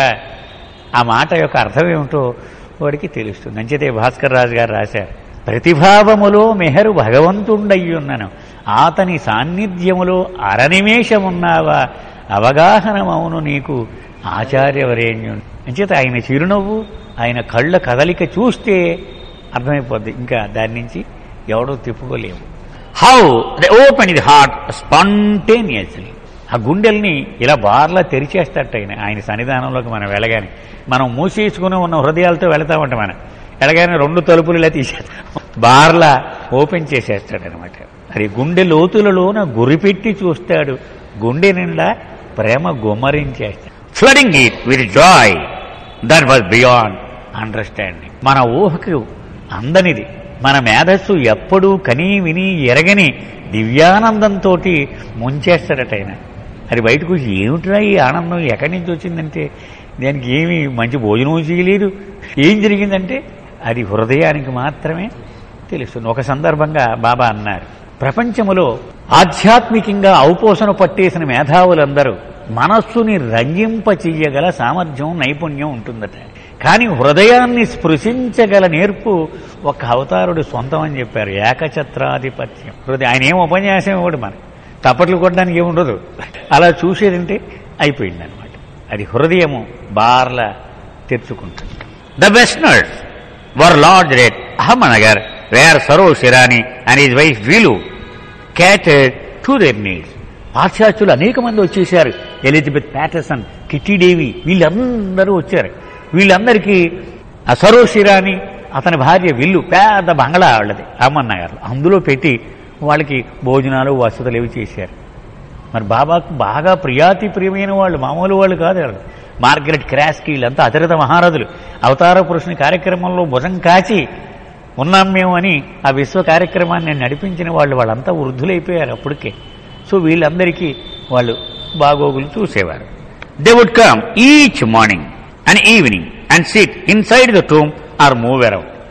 ఆ మాట యొక్క అర్థం ఏమిటో వాడికి తెలుస్తుంది అంచేతే భాస్కర్ రాజు గారు రాశారు ప్రతిభావములో మెహరు భగవంతుండయ్యున్నను ఆతని సాన్నిధ్యములో అరనిమేషమున్నావా అవగాహనమవును నీకు ఆచార్యవరేణ్యుడు అంచేత ఆయన చిరునవ్వు ఆయన కళ్ళ కదలిక చూస్తే అర్థమైపోద్ది ఇంకా దాని నుంచి ఎవడో తిప్పుకోలేము హౌ ద ఓపెన్ ఇది హార్ట్ స్పాంటేనియస్లీ ఆ గుండెల్ని ఇలా బార్లా తెరిచేస్తాట ఆయన ఆయన సన్నిధానంలోకి మనం వెళ్ళగానే మనం మూసేసుకుని ఉన్న హృదయాలతో వెళతామంట మనం వెళ్ళగానే రెండు తలుపులు ఇలా తీసేస్తాం బార్లా ఓపెన్ చేసేస్తాడు అనమాట అది గుండె లోతులలోన గురిపెట్టి చూస్తాడు గుండె నిండా ప్రేమ గుమ్మరించేస్తాడు flooding it with joy that was beyond understanding మన ఊహకు అందనిది మన మేధస్సు ఎప్పుడూ కనీ విని ఎరగని దివ్యానందంతో ముంచేస్తాడట ఆయన అది బయటకు వచ్చి ఏమిట్రా ఈ ఆనందం ఎక్కడి నుంచి వచ్చిందంటే దానికి ఏమి మంచి భోజనం చేయలేదు ఏం జరిగిందంటే అది హృదయానికి మాత్రమే తెలుస్తుంది ఒక సందర్భంగా బాబా అన్నారు ప్రపంచములో ఆధ్యాత్మికంగా ఔపోసన పట్టేసిన మేధావులందరూ మనస్సుని రంజింప చెయ్యగల సామర్థ్యం నైపుణ్యం ఉంటుందట కానీ హృదయాన్ని స్పృశించగల నేర్పు ఒక అవతారుడు సొంతం అని చెప్పారు ఏకఛత్రాధిపత్యం హృదయం ఆయన ఏం ఉపన్యాసం ఇవ్వడు మన తప్పట్లు కొట్టడానికి ఏముండదు అలా చూసేదంటే అయిపోయింది అనమాట అది హృదయము బార్ల తెరుచుకుంటుంది the westerners were lodged at Ahmednagar where Sarosh Irani and his wife allocated to their needs పాశ్చాత్యులు అనేక మంది వచ్చేసారు ఎలిజబెత్ ప్యాటర్సన్ కిట్టీడేవి వీళ్ళందరూ వచ్చారు వీళ్ళందరికీ ఆ సరోజ్ శిరాని అతని భార్య విల్లు పెద్ద బంగళా వాళ్ళది అమ్మన్నగారు అందులో పెట్టి వాళ్ళకి భోజనాలు వసతులు ఇవి చేశారు మరి బాబాకు బాగా ప్రియాతి ప్రియమైన వాళ్ళు మామూలు వాళ్ళు కాదు వాళ్ళు మార్గరెట్ క్రాస్కి వీళ్ళంతా అతిరథ మహారథులు అవతార పురుషుని కార్యక్రమంలో భుజం కాచి ఉన్నాం మేము అని ఆ విశ్వ కార్యక్రమాన్ని నడిపించిన వాళ్ళు వాళ్ళంతా వృద్ధులైపోయారు అప్పటికే సో వీళ్ళందరికీ వాళ్ళు బాగోగులు చూసేవారు they would come each morning and evening and sit inside the tomb or move around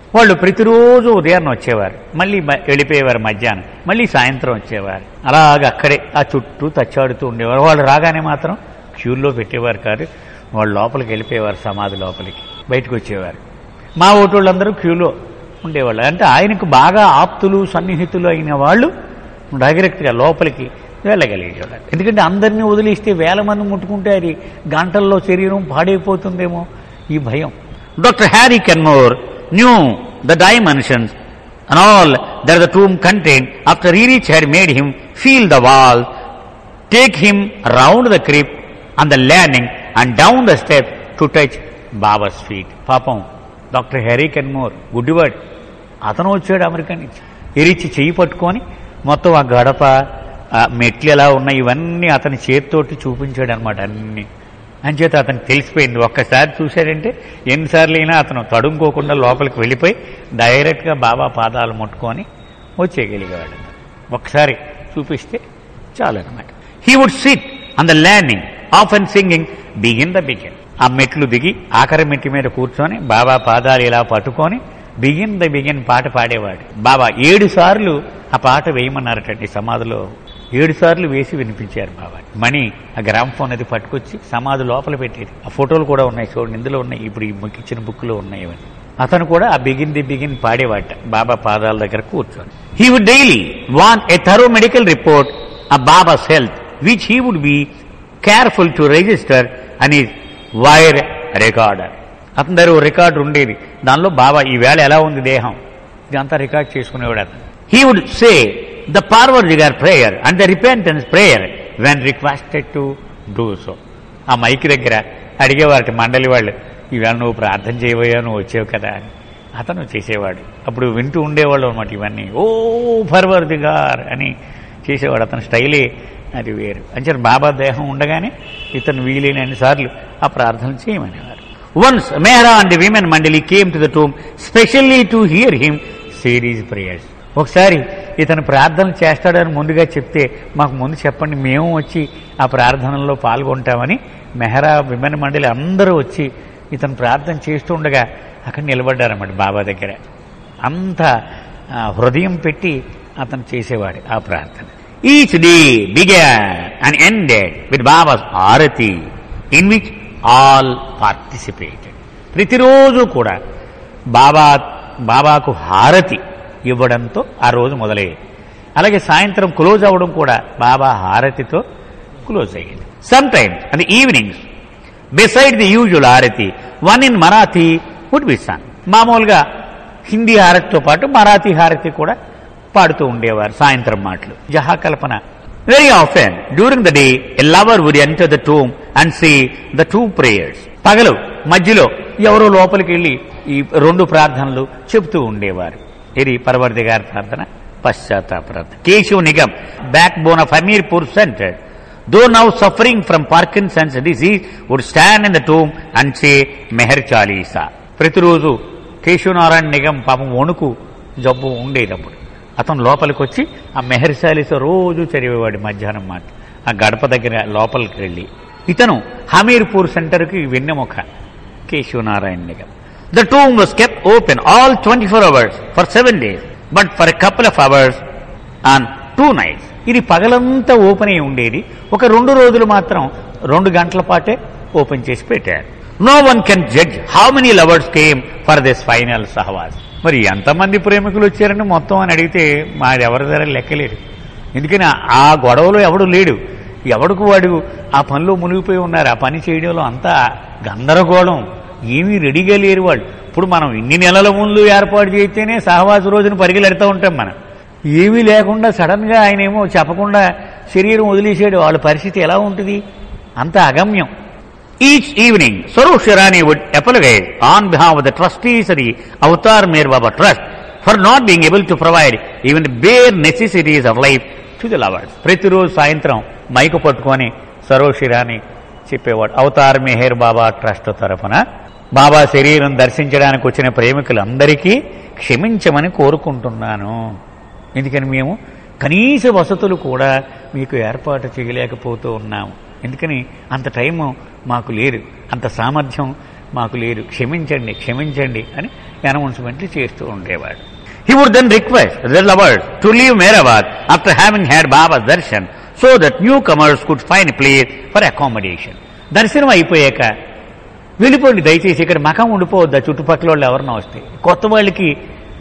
వాళ్ళు ప్రతిరోజు ఉదయాన్నే వచ్చేవారు మళ్ళీ మ- వెళ్ళిపోయేవారు మధ్యాహ్నం మళ్ళీ సాయంత్రం వచ్చేవారు అలాగ అక్కడే ఆ చుట్టూ తచ్చాడుతూ ఉండేవారు వాళ్ళు రాగానే మాత్రం క్యూల్లో పెట్టేవారు కాదు వాళ్ళు లోపలికి వెళ్ళిపోయేవారు సమాధి లోపలికి బయటకు వచ్చేవారు మా ఓటోళ్ళందరూ క్యూలో ఉండేవాళ్ళు అంటే ఆయనకు బాగా ఆప్తులు సన్నిహితులు అయిన వాళ్ళు డైరెక్ట్గా లోపలికి వెళ్ళగలిగేవారు ఎందుకంటే అందరినీ వదిలేస్తే వేల మంది ముట్టుకుంటే అది గంటల్లో శరీరం పాడైపోతుందేమో ఈ భయం doctor Harry Kenmore knew the dimensions and all that the tomb contained after Erich had made him feel the wall, take him round the crypt on the landing and down the steps to touch Baba's feet. పాపం డాక్టర్ హ్యారీ కెన్మోర్ గుడ్డివాడు అతను వచ్చాడు అమెరికా నుంచి ఎరిచి చెయ్యి పట్టుకొని మొత్తం ఆ గడప ఆ మెట్లు ఎలా ఉన్నాయి ఇవన్నీ అతని చేతితోటి చూపించాడు అనమాట అన్ని అంచేత అతనికి తెలిసిపోయింది ఒక్కసారి చూశాడంటే ఎన్నిసార్లు అయినా అతను తడుముకోకుండా లోపలికి వెళ్ళిపోయి డైరెక్ట్గా బాబా పాదాలు ముట్టుకొని వచ్చేయగలిగేవాడు ఒక్కసారి చూపిస్తే చాలు అనమాట he would sit on the landing off and singing begin the beguine ఆ మెట్లు దిగి ఆఖరి మెట్టి మీద కూర్చొని బాబా పాదాలు ఇలా పట్టుకొని బిగిన్ ద బిగిన్ పాట పాడేవాడు బాబా ఏడు సార్లు ఆ పాట వేయమన్నారటండి సమాధిలో ఏడు సార్లు వేసి వినిపించారు బాబా మణి ఆ గ్రామ్ ఫోన్ అది పట్టుకొచ్చి సమాధి లోపల పెట్టేది ఆ ఫోటోలు కూడా ఉన్నాయి చూడండి ఇందులో ఉన్నాయి ఇప్పుడు ఈ ముక్కిచ్చిన బుక్లో ఉన్నాయి ఇవన్నీ అతను కూడా ఆ బిగిన్ ది బిగిన్ పాడేవాట బాబా పాదాల దగ్గర కూర్చొని he would daily want a thorough medical report ఆ Baba's health which he would be careful to register అని వైర్ రికార్డర్ అతని దగ్గర ఓ రికార్డు ఉండేది దానిలో బాబా ఈ వేళ ఎలా ఉంది దేహం ఇదంతా రికార్డ్ చేసుకునేవాడు అతను he would say the Parvardigar prayer and the repentance prayer when requested to do so ఆ మైక్ దగ్గర అడిగేవారట మండలి వాళ్ళు ఇవాళ నువ్వు ప్రార్థన చేయబోయా నువ్వు వచ్చావు కదా అని అతను చేసేవాడు అప్పుడు వింటూ ఉండేవాళ్ళు అనమాట ఇవన్నీ ఓ పర్వర్దిగార్ అని చేసేవాడు అతని స్టైలే అది వేరు అంటే బాబా దేహం ఉండగానే ఇతను వీలైనన్ని సార్లు ఆ ప్రార్థన చేయమనేవారు once Mehera and women mandali came to the tomb specially to hear him series prayers ఒకసారి ఇతను ప్రార్థన చేస్తాడని ముందుగా చెప్తే మాకు ముందు చెప్పండి మేము వచ్చి ఆ ప్రార్థనలో పాల్గొంటామని మెహరా విమెన్ మండలి అందరూ వచ్చి ఇతను ప్రార్థన చేస్తూ ఉండగా అక్కడ నిలబడ్డారన్నమాట బాబా దగ్గర అంత ఆ, హృదయం పెట్టి అతను చేసేవాడు ఆ ప్రార్థన each day began and ended with Baba's aarti in which all participated ప్రతిరోజు కూడా బాబా బాబాకు హారతి ఇవ్వడంతో ఆ రోజు మొదలయ్యేది అలాగే సాయంత్రం క్లోజ్ అవ్వడం కూడా బాబా హారతితో క్లోజ్ అయ్యేది sometimes and evenings beside the usual aarti one in Marathi would be sung మామూలుగా హిందీ హారతితో పాటు మరాఠీ హారతి కూడా పాడుతూ ఉండేవారు సాయంత్రం మాటలు జహా కల్పన very often during the day a lover would enter the tomb and see the two prayers పగలు మధ్యలో ఎవరో లోపలికి వెళ్ళి ఈ రెండు ప్రార్థనలు చెబుతూ ఉండేవారు ఇది పరవర్తి గారి ప్రార్థన పశ్చాత్తాప ప్రార్థన Keshav Nigam backbone of Hamirpur center though now suffering from Parkinson's disease would stand in the tomb and say Meher Chalisa ప్రతిరోజు కేశవనారాయణ నిగమ్ పాపం వణుకు జబ్బు ఉండేటప్పుడు అతను లోపలికి వచ్చి ఆ మెహర్ చాలీసా రోజు చదివేవాడు మధ్యాహ్నం మాట ఆ గడప దగ్గర లోపలికి వెళ్ళి ఇతను హమీర్పూర్ సెంటర్కి వెన్నెముక Keshavnarayan Nigam the tomb was kept open all twenty four hours for seven days but for a couple of hours on two nights ఇది పగలంతా ఓపెన్ అయి ఉండేది ఒక రెండు రోజులు మాత్రం రెండు గంటల పాటే ఓపెన్ చేసి పెట్టారు no one can judge how many lovers came for this final sahavas మరి ఎంతమంది ప్రేమికులు వచ్చారని మొత్తం అని అడిగితే మాది ఎవరి ధర లెక్కలేదు ఎందుకని ఆ గొడవలో ఎవడు లేడు ఎవడుకు వాడు ఆ పనిలో మునిగిపోయి ఉన్నారు ఆ పని చేయడంలో అంతా గందరగోళం ఏమీ రెడీగా లేరు వాళ్ళు ఇప్పుడు మనం ఇన్ని నెలల ముందు ఏర్పాటు చేస్తేనే సహవాస రోజున పరిగెలెడతా ఉంటాం మనం ఏమీ లేకుండా సడన్ గా ఆయన ఏమో చెప్పకుండా శరీరం వదిలేసాడు వాళ్ళ పరిస్థితి ఎలా ఉంటుంది అంత అగమ్యం each evening Sarosh Irani would apologize on behalf of the trustees అది Avatar Meher Baba trust for not being able to provide even bare necessities of life to the lovers ప్రతిరోజు సాయంత్రం మైకు పట్టుకొని సరోష్ షిరాని చెప్పేవాడు అవతార్ మెహర్ బాబా ట్రస్ట్ తరఫున బాబా శరీరం దర్శించడానికి వచ్చిన ప్రేమికులందరికీ క్షమించమని కోరుకుంటున్నాను ఎందుకని మేము కనీస వసతులు కూడా మీకు ఏర్పాటు చేయలేకపోతూ ఉన్నాము ఎందుకని అంత టైము మాకు లేదు అంత సామర్థ్యం మాకు లేరు క్షమించండి క్షమించండి అని అనౌన్స్మెంట్లు చేస్తూ ఉండేవాడు He would then request the lovers to leave Mehrabad after having had Baba's darshan so that newcomers could find a place for accommodation. దర్శనం అయిపోయాక వెళ్ళిపోండి దయచేసి ఇక్కడ మకం ఉండిపోవద్దా చుట్టుపక్కల వాళ్ళు ఎవరన్నా వస్తే కొత్త వాళ్ళకి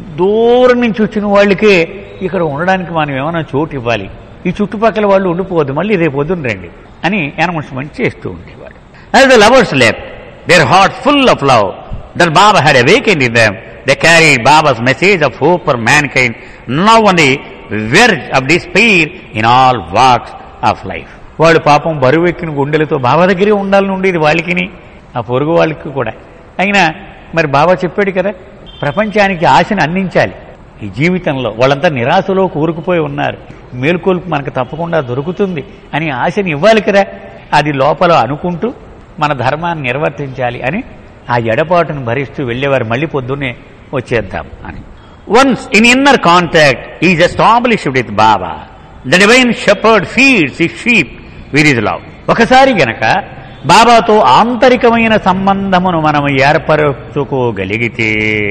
దూరం నుంచి వచ్చిన వాళ్ళకే ఇక్కడ ఉండడానికి మనం ఏమైనా చోటు ఇవ్వాలి ఈ చుట్టుపక్కల వాళ్ళు ఉండిపోవద్దు మళ్ళీ రేపు పొద్దున్న రండి అని అనౌన్స్మెంట్ చేస్తూ ఉండేవాడు as the lovers left their heart full of love that Baba had awaken in them they carry Baba's message of hope for mankind now on the verge of despair in all walks of life వాళ్ళు పాపం బరువెక్కిన గుండెలతో బాబా దగ్గరే ఉండాలని ఉండేది వాళ్ళకిని ఆ పొరుగు వాళ్ళకి కూడా అయినా మరి బాబా చెప్పాడు కదా ప్రపంచానికి ఆశను అందించాలి ఈ జీవితంలో వాళ్ళంతా నిరాశలో కూరుకుపోయి ఉన్నారు మేలుకొల్పు మనకు తప్పకుండా దొరుకుతుంది అని ఆశని ఇవ్వాలి కదా అది లోపల అనుకుంటూ మన ధర్మాన్ని నిర్వర్తించాలి అని ఆ ఎడపాటును భరిస్తూ వెళ్ళేవారు మళ్ళీ పొద్దున్నే వచ్చేద్దాం అని once in inner contact is established with Baba the divine shepherd feeds the sheep with his love ఒకసారి గనక బాబాతో ఆంతరికమైన సంబంధమును మనం ఏర్పరచుకోగలిగితే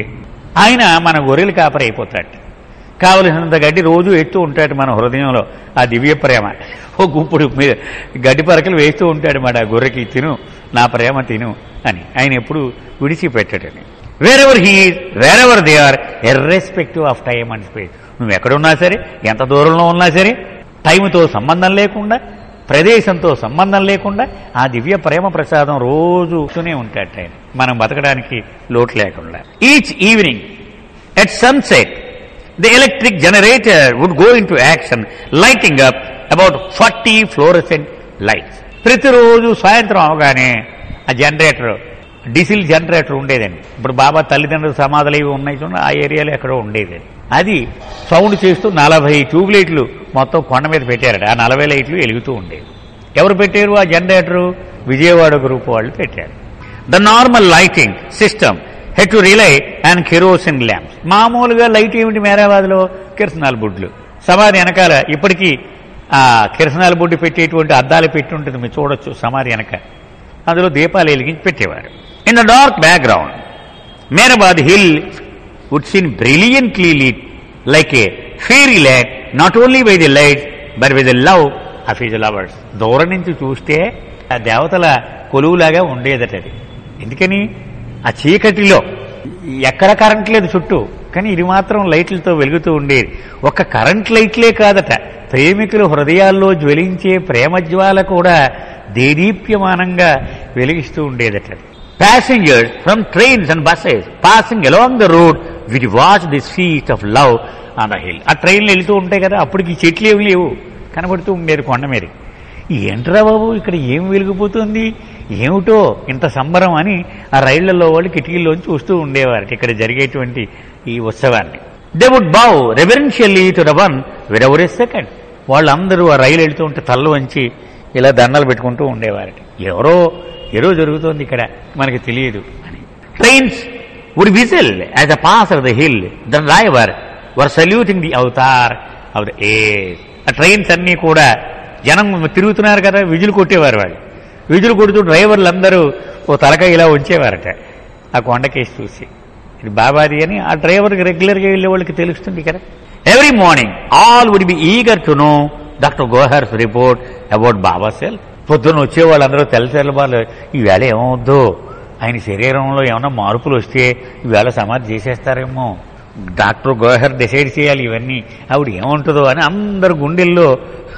ఆయన మన గొర్రెలు కాపరైపోతాడు కావలసినంత గడ్డి రోజు ఎత్తూ ఉంటాడు మన హృదయంలో ఆ దివ్య ప్రేమ ఓ గుప్పుడు మీద గడ్డి పరకలు వేస్తూ ఉంటాడు మాట గొర్రెకి తిను నా ప్రేమ తిను అని ఆయన ఎప్పుడు విడిచిపెట్టాడని wherever he wherever they are irrespective of time and space నువ్వు ఎక్కడున్నా సరే ఎంత దూరంలో ఉన్నా సరే టైంతో సంబంధం లేకుండా ప్రదేశంతో సంబంధం లేకుండా ఆ దివ్య ప్రేమ ప్రసాదం రోజు ఇస్తూనే ఉంటాడు ఆయన మనం బతకడానికి లోటు లేకుండా each evening at sunset the electric generator would go into action lighting up about forty fluorescent lights ప్రతిరోజు సాయంత్రం అవగానే ఆ జనరేటర్ డీజిల్ జనరేటర్ ఉండేదండి ఇప్పుడు బాబా తల్లిదండ్రుల సమాధులు ఇవి ఉన్నాయి చూడండి ఆ ఏరియాలో ఎక్కడో ఉండేది అది సౌండ్ చేస్తూ నలభై ట్యూబ్ లైట్లు మొత్తం కొండ మీద పెట్టారట ఆ నలభై లైట్లు వెలుగుతూ ఉండేవి ఎవరు పెట్టారు ఆ జనరేటరు విజయవాడ గ్రూప్ వాళ్ళు పెట్టారు the normal lighting system had to rely and kerosene lamps మామూలుగా లైట్ ఏమిటి మేరాబాద్లో కిరసనాల బుడ్లు సమాధి వెనకాల ఇప్పటికీ ఆ కిరసనాల బుడ్డు పెట్టేటువంటి అద్దాలు పెట్టి ఉంటుంది మీరు చూడొచ్చు సమాధి వెనక అందులో దీపాలు వెలిగించి పెట్టేవారు in the dark background Meherabad hill would seen brilliantly lit like a fairy land not only by the light but by the love of his lovers దూరం నుంచి చూస్తే ఆ దేవతల కొలువులాగా ఉండేదట అది ఎందుకని ఆ చీకటిలో ఎక్కడ కరెంట్ లేదు చుట్టూ కానీ ఇది మాత్రం లైట్లతో వెలుగుతూ ఉండేది ఒక కరెంట్ లైట్లే కాదట ప్రేమికుల హృదయాల్లో జ్వలించే ప్రేమజ్వాల కూడా దేదీప్యమానంగా వెలిగిస్తూ ఉండేదట Passengers from trains and buses passing along the road would watch this feast of love on the hill. ఆ ట్రైన్లు వెళ్తూ ఉంటాయి కదా అప్పటికి ఈ చెట్లు ఏమి లేవు కనబడుతూ ఉండేది కొండ మీద ఏంట్రా బాబు ఇక్కడ ఏం వెలిగిపోతుంది ఏమిటో ఇంత సంబరం అని ఆ రైళ్లలో వాళ్ళు కిటికీల్లోంచి చూస్తూ ఉండేవారు ఇక్కడ జరిగేటువంటి ఈ ఉత్సవాన్ని they would bow reverentially to the one whoever a second వాళ్ళందరూ ఆ రైలు వెళ్తూ ఉంటే తల్ల వంచి ఇలా దండలు పెట్టుకుంటూ ఉండేవారట ఎవరో ఏదో జరుగుతోంది ఇక్కడ మనకి తెలియదు అని trains would whistle as a pass off the hill the driver were saluting the Avatar of the age ఆ ట్రైన్స్ అన్నీ కూడా జనం తిరుగుతున్నారు కదా విజులు కొట్టేవారు వాళ్ళు విజులు కొడుతూ డ్రైవర్లు అందరూ ఓ తలకాయ ఇలా ఉంచేవారట ఆ కొండకేసి చూసి ఇది బాబాది అని ఆ డ్రైవర్కి రెగ్యులర్గా వెళ్ళే వాళ్ళకి తెలుస్తుంది కదా every morning all would be eager to know doctor Goher's report about Baba cell పొద్దున్న వచ్చే వాళ్ళందరూ తెల్ల తెల్ల వాళ్ళు ఈవేళ ఏమవుద్దో ఆయన శరీరంలో ఏమైనా మార్పులు వస్తే ఈవేళ సమాధి చేసేస్తారేమో డాక్టర్ గోహర్ డిసైడ్ చేయాలి ఇవన్నీ ఆవిడ ఏముంటుందో అని అందరు గుండెల్లో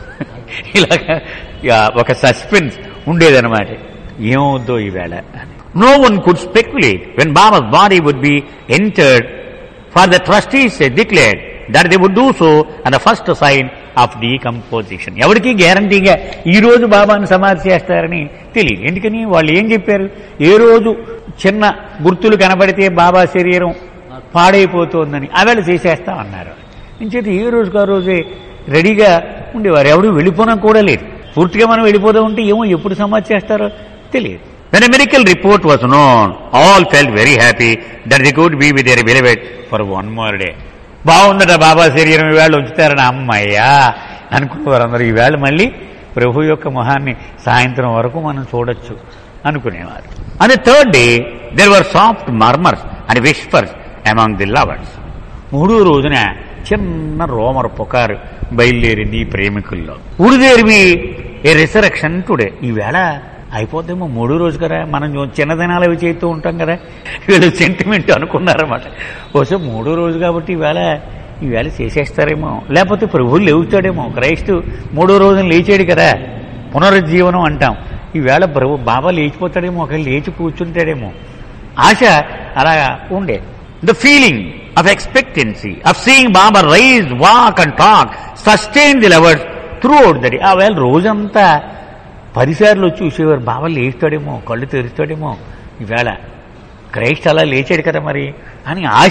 ఇలాగా యా, ఒక సస్పెన్స్ ఉండేదన్నమాట ఏమవుద్దో ఈవేళ no one could speculate when Baba's body would be entered for the trustees declared that they would do so and the first sign of decomposition ఎవరికి గ్యారంటీగా ఈ రోజు బాబాను సమాధి చేస్తారని తెలియదు ఎందుకని వాళ్ళు ఏం చెప్పారు ఏ రోజు చిన్న గుర్తులు కనబడితే బాబా శరీరం పాడైపోతోందని అవేళ చేసేస్తామన్నారు ఇంచేది ఏ రోజుకు ఆ రోజే రెడీగా ఉండేవారు ఎవరు వెళ్ళిపోవడం కూడా లేదు పూర్తిగా మనం వెళ్ళిపోతూ ఉంటే ఏమో ఎప్పుడు సమాధి చేస్తారో తెలియదు When a miracle report was known, all felt very happy that they could be with their beloved for one more day. బాగుందట బాబా శరీరం ఈవేళ ఉంచుతారని అమ్మయ్యా అనుకునేవారు అందరూ ఈవేళ మళ్ళీ ప్రభు యొక్క మొహాన్ని సాయంత్రం వరకు మనం చూడొచ్చు అనుకునేవారు and third day there were soft murmurs and whispers among the lovers మూడో రోజున చిన్న రోమర్ పుకారు బయలుదేరింది ఈ ప్రేమికుల్లో ఉడిదేరివి ఏ రిసరక్షన్ టుడే ఈవేళ అయిపోద్దేమో మూడో రోజు కదా మనం చూ- చిన్నదినాలు అవి చేస్తూ ఉంటాం కదా వీళ్ళు సెంటిమెంట్ అనుకున్నారన్నమాట బహుశా మూడో రోజు కాబట్టి ఈవేళ ఈవేళ చేసేస్తారేమో లేకపోతే ప్రభువు లేవుతాడేమో క్రైస్తు మూడో రోజున లేచాడు కదా పునరుజ్జీవనం అంటాం ఈవేళ ప్రభు బాబా లేచిపోతాడేమో ఒకవేళ లేచి కూర్చుంటాడేమో ఆశ అలా ఉండే the feeling of expectancy of seeing Baba rise walk and talk sustain the lovers throughout that ఆ వేళ రోజంతా పదిసార్లు వచ్చి చూసేవారు బాబా లేస్తాడేమో కళ్ళు తెరుస్తాడేమో ఈవేళ క్రైస్ట్ అలా లేచాడు కదా మరి అని ఆశ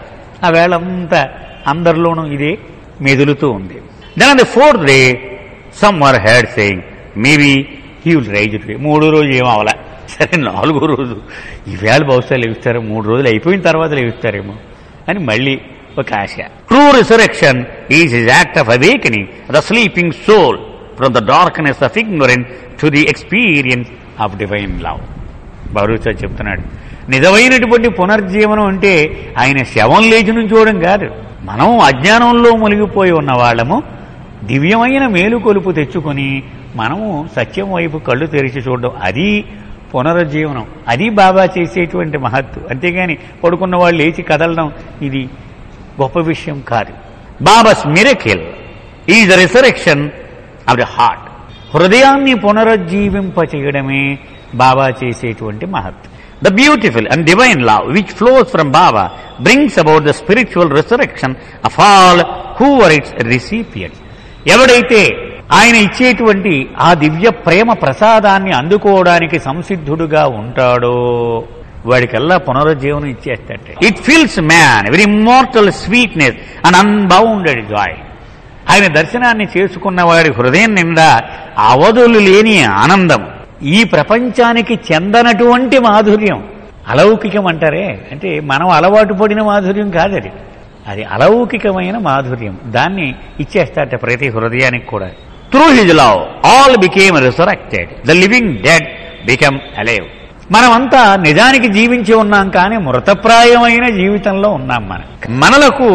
ఆ వేళంతా అందరిలోనూ ఇదే మెదులుతూ ఉంది then the fourth day some were had saying maybe he will rise today మూడో రోజు ఏం అవలా సరే నాలుగో రోజు ఈవేళ బహుశా లేవిస్తారు మూడు రోజులు అయిపోయిన తర్వాత లేవిస్తారేమో అని మళ్ళీ ఒక ఆశ true resurrection is his act of awakening the sleeping soul from the darkness of ignorance to the experience of divine love Bharucha చెప్తున్నాడు నిజమైనటువంటి పునర్జీవనం అంటే ఆయన శవం లేచి నుంచోవడం కాదు మనం అజ్ఞానంలో మునిగిపోయి ఉన్న వాళ్ళము దివ్యమైన మేలుకొలుపు తెచ్చుకొని మనము సత్యం వైపు కళ్ళు తెరిచి చూడడం అది పునరుజ్జీవనం అది బాబా చేసేటువంటి మహత్తు అంతేగాని పడుకున్న వాళ్ళు లేచి కదలడం ఇది గొప్ప విషయం కాదు Baba's miracle is the resurrection of the heart హృదయాన్ని పునరుజ్జీవింప చేయడమే బాబా చేసేటువంటి మహత్ the beautiful and divine love which flows from Baba brings about the spiritual resurrection of all who are its recipients ఎవడైతే ఆయన ఇచ్చేటువంటి ఆ దివ్య ప్రేమ ప్రసాదాన్ని అందుకోవడానికి సంసిద్ధుడుగా ఉంటాడో వాడికల్లా పునరుజ్జీవనం ఇచ్చేస్తాడు it fills man very immortal sweetness and unbounded joy ఆయన దర్శనాన్ని చేసుకున్న వాడి హృదయం నిండా అవధులు లేని ఆనందం ఈ ప్రపంచానికి చెందనటువంటి మాధుర్యం అలౌకికం అంటారే అంటే మనం అలవాటు పడిన మాధుర్యం కాదది అది అలౌకికమైన మాధుర్యం దాన్ని ఇచ్చేస్తాట ప్రతి హృదయానికి కూడా through his love all became resurrected the living dead become alive మనమంతా నిజానికి జీవించి ఉన్నాం కానీ మృతప్రాయమైన జీవితంలో ఉన్నాం మనం మనలకు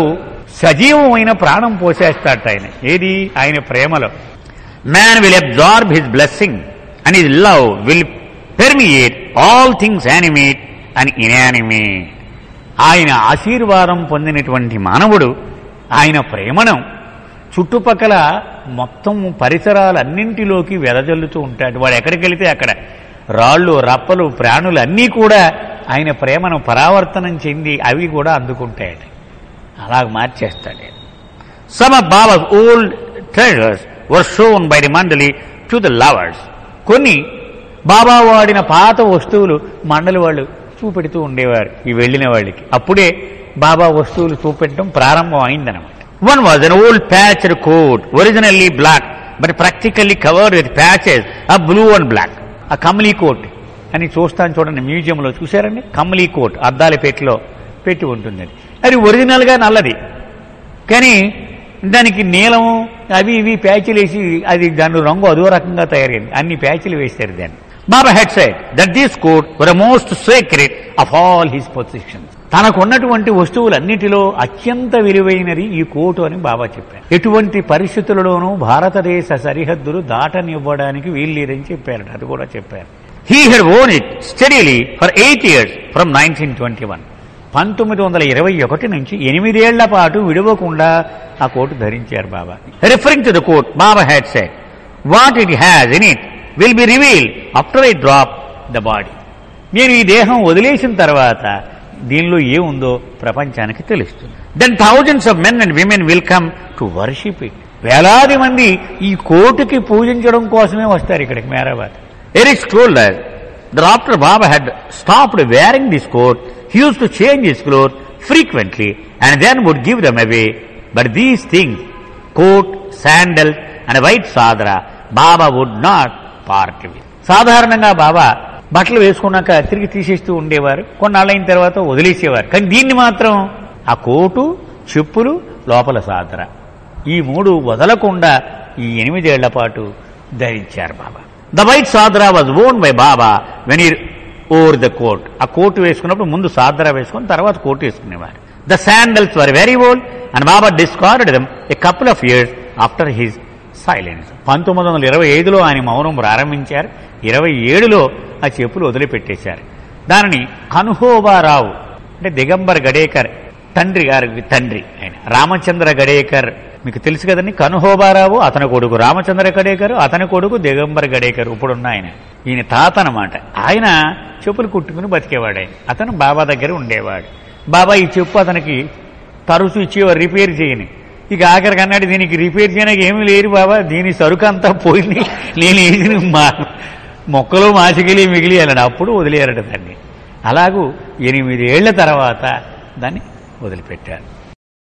సజీవమైన ప్రాణం పోసేస్తాట ఆయన ఏది ఆయన ప్రేమలో man will absorb his blessing and his love will permeate all things animate and inanimate ఆయన ఆశీర్వాదం పొందినటువంటి మానవుడు ఆయన ప్రేమను చుట్టుపక్కల మొత్తం పరిసరాలన్నింటిలోకి వెదజల్లుతూ ఉంటాడు వాడు ఎక్కడికి వెళితే అక్కడ రాళ్ళు రప్పలు ప్రాణులు అన్నీ కూడా ఆయన ప్రేమను పరావర్తనం చెంది అవి కూడా అందుకుంటాయట అలా మార్చేస్తాడు ఆయన. Some of Baba's old treasures were shown by the mandali to the lovers. కొన్ని బాబా వాడిన పాత వస్తువులు మండలి వాళ్ళు చూపెడుతూ ఉండేవారు ఈ వెళ్ళిన వాళ్ళకి అప్పుడే బాబా వస్తువులు చూపెట్టడం ప్రారంభం అయిందనమాట one was an old patched coat originally black but practically covered with patches ఆ బ్లూ అండ్ బ్లాక్ ఆ కమలీ కోట్ అని చూస్తాను చూడండి మ్యూజియంలో చూశారండి కమలీ కోట్ అద్దాలపేటలో పెట్టి ఉంటుంది అది. అది ఒరిజినల్గా నల్లది కానీ దానికి నీలం అవి ఇవి ప్యాచులు వేసి అది దాని రంగు అదో రకంగా తయారైంది అన్ని ప్యాచులు వేశారు దాన్ని Baba had said that these coat were most secret of all his possessions తనకున్నటువంటి వస్తువులన్నిటిలో అత్యంత విలువైనది ఈ కోటు అని బాబా చెప్పారు ఎటువంటి పరిస్థితులలోనూ భారతదేశ సరిహద్దులు దాటనివ్వడానికి వీల్లేదని చెప్పారు అది కూడా చెప్పారు he had worn it steadily for eight years from nineteen twenty one పంతొమ్మిది వందల ఇరవై ఒకటి నుంచి ఎనిమిదేళ్ల పాటు విడవకుండా ఆ కోటు ధరించారు Baba referring to the coat Baba had said what it has in it will be reveal after I drop the body నేను ఈ దేహం వదిలేసిన తర్వాత దీనిలో ఏముందో ప్రపంచానికి తెలుస్తుంది then thousands of men and women will come to worship it వేలాది మంది ఈ కోటుకి పూజించడం కోసమే వస్తారు ఇక్కడికి Meherabad Eruch's told that after Baba had stopped wearing this coat, he used to change his clothes frequently and then would give them away. But these things, coat, sandals and white sadra, Baba would not part with. సాధారణంగా బాబా బట్టలు వేసుకున్నాక తిరిగి తీసేస్తూ ఉండేవారు కొన్నాళ్ళైన తర్వాత వదిలేసేవారు కానీ దీన్ని మాత్రం ఆ కోటు చెప్పులు లోపల సాదర ఈ మూడు వదలకుండా ఈ ఎనిమిదేళ్ల పాటు ధరించారు Baba the white sadra was worn by Baba when he over the coat ఆ కోట్ వేసుకున్నప్పుడు ముందు సాద్రా వేసుకుని తర్వాత కోట్ వేసుకునేవారు the sandals were very old and Baba discarded them a couple of years after his silence పంతొమ్మిది వందల ఇరవై ఐదులో ఆయన మౌనం ప్రారంభించారు ఇరవై ఏడులో ఆ చెప్పులు వదిలిపెట్టేశారు దానిని కనుహోబారావు అంటే దిగంబర్ గడేకర్ తండ్రి గారి తండ్రి ఆయన రామచంద్ర గడేకర్ మీకు తెలుసు కదండి కనుహోబారావు అతని కొడుకు రామచంద్ర గడేకర్ అతని కొడుకు దిగంబర్ గడేకర్ ఇప్పుడున్న ఆయన ఈయన తాత అనమాట ఆయన చెప్పులు కుట్టుకుని బతికేవాడు ఆయన అతను బాబా దగ్గర ఉండేవాడు బాబా ఈ చెప్పు అతనికి తరచు ఇచ్చేవారు రిపేర్ చేయని ఇక ఆఖరికి అన్నాడు దీనికి రిపేర్ చేయడానికి ఏమీ లేరు బాబా దీని సరుకు అంతా పోయింది నేను వేసిన మా మొక్కలు మాసిగిలి మిగిలి అన్నాడు అప్పుడు వదిలేరట దాన్ని అలాగూ ఎనిమిదేళ్ల తర్వాత దాన్ని వదిలిపెట్టారు